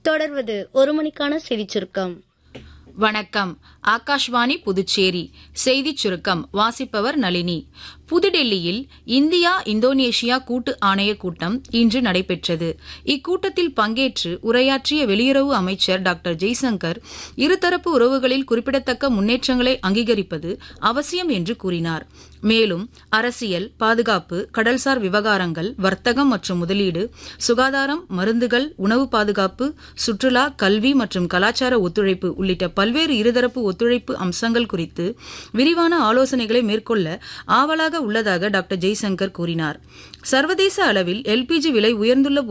தொடர்வது ஒரு மணிக்கான செய்திச் சுருக்கம் வணக்கம் ஆகாஷ்வாணி புதுச்சேரி செய்திச் சுருக்கம் வாசிப்பவர் நளினி புதுடெல்லியில் இந்தியா இந்தோனேஷியா கூட்டு ஆணைய கூட்டம் இன்று நடைபெற்றது இக்கூட்டத்தில் பங்கேற்று உரையாற்றிய வெளியுறவு அமைச்சர் டாக்டர் ஜெய்சங்கர் இருதரப்பு உறவுகளில் குறிப்பிடத்தக்க முன்னேற்றங்களை அங்கீகரிப்பது அவசியம் என்று கூறினார் மேலும் அரசியல் பாதுகாப்பு கடல்சார் விவகாரங்கள் வர்த்தகம் மற்றும் முதலீடு சுகாதாரம் மருந்துகள் உணவு பாதுகாப்பு சுற்றுலா கல்வி மற்றும் கலாச்சார ஒத்துழைப்பு உள்ளிட்ட பல்வேறு இருதரப்பு ஒத்துழைப்பு அம்சங்கள் குறித்து விரிவான ஆலோசனைகளை மேற்கொள்ள ஆவலாக உள்ளதாக டாக்டர் ஜெய்சங்கர் கூறினார் சர்வதேச அளவில் எல்பிஜி விலை உயர்ந்துள்ள